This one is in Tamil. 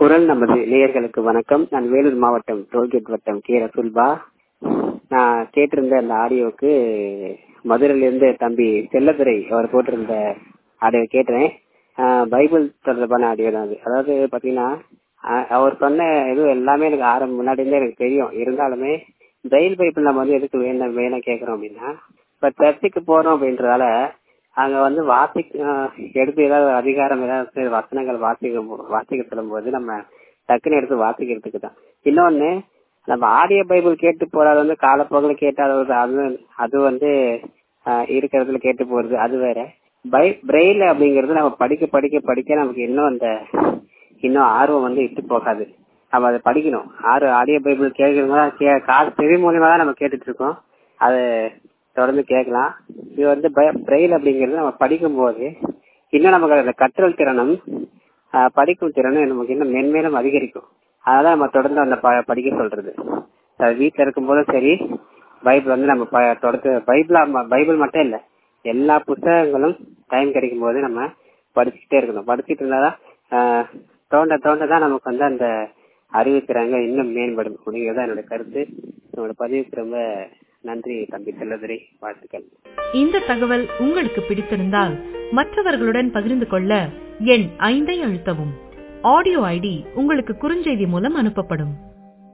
குரல் நமது நேயர்களுக்கு வணக்கம் நான் வேலூர் மாவட்டம் டோல்கேட் வட்டம் கே ரசூல்பா நான் கேட்டிருந்த அந்த ஆடியோவுக்கு மதுரையில இருந்து தம்பி செல்லதுரை அவர் போட்டிருந்த ஆடியோ கேட்டேன் ஆஹ் பைபிள் தொடர்பான ஆடியோ தான் அது அதாவது பாத்தீங்கன்னா ஆஹ் அவர் சொன்ன இது எல்லாமே எனக்கு ஆரம்பம் முன்னாடி இருந்தே எனக்கு தெரியும் இருந்தாலுமே பிரெயில் பைபிள் நம்ம வந்து எதுக்கு வேணும் வேணும் கேட்கறோம் அப்படின்னா இப்ப சர்ச்சுக்கு போறோம் அப்படின்றதால அங்க வந்து வாசி ஆஹ் எடுத்து ஏதாவது அதிகாரம் ஏதாவது வசனங்கள் வாசிக்க வாசிக்க சொல்லும்போது நம்ம டக்குன்னு எடுத்து வாசிக்கிறதுக்கு தான் இன்னொன்னு நம்ம ஆடியோ பைபிள் கேட்டு போறது வந்து காலப்போக்கில் கேட்டால் அது அது வந்து ஆஹ் இருக்கிறதுல கேட்டு போறது அது வேற பை பிரெயில் அப்படிங்கிறது நம்ம படிக்க படிக்க படிக்க நமக்கு இன்னும் அந்த இன்னும் ஆர்வம் வந்து இட்டு போகாது நம்ம அதை படிக்கணும் ஆறு ஆடியோ பைபிள் கேட்கறதுனா காசு செவி மூலியமா தான் நம்ம கேட்டுட்டு இருக்கோம் அது தொடர்ந்து கேட்கலாம் இது வந்து பிரெயில் அப்படிங்கிறது நம்ம படிக்கும் போது இன்னும் நமக்கு அந்த கற்றல் திறனும் படிக்கும் திறனும் நமக்கு இன்னும் மென்மேலும் அதிகரிக்கும் அதனால நம்ம தொடர்ந்து அந்த படிக்க சொல்றது வீட்டுல இருக்கும் போதும் சரி பைபிள் வந்து நம்ம தொடர்ந்து பைபிள் பைபிள் மட்டும் இல்ல எல்லா புத்தகங்களும் டைம் கிடைக்கும் போது நம்ம படிச்சுக்கிட்டே இருக்கணும் படிச்சுட்டு இருந்தாதான் தோண்ட தோண்ட தான் நமக்கு வந்து அந்த அறிவு திறங்க இன்னும் மேம்படும் அப்படிங்கிறத என்னோட கருத்து என்னோட பதிவுக்கு ரொம்ப நன்றி தம்பி செல்லதுரை வாழ்த்துக்கள் இந்த தகவல் உங்களுக்கு பிடித்திருந்தால் மற்றவர்களுடன் பகிர்ந்து கொள்ள எண் ஐந்தை அழுத்தவும் ஆடியோ ஐடி உங்களுக்கு குறுஞ்செய்தி மூலம் அனுப்பப்படும்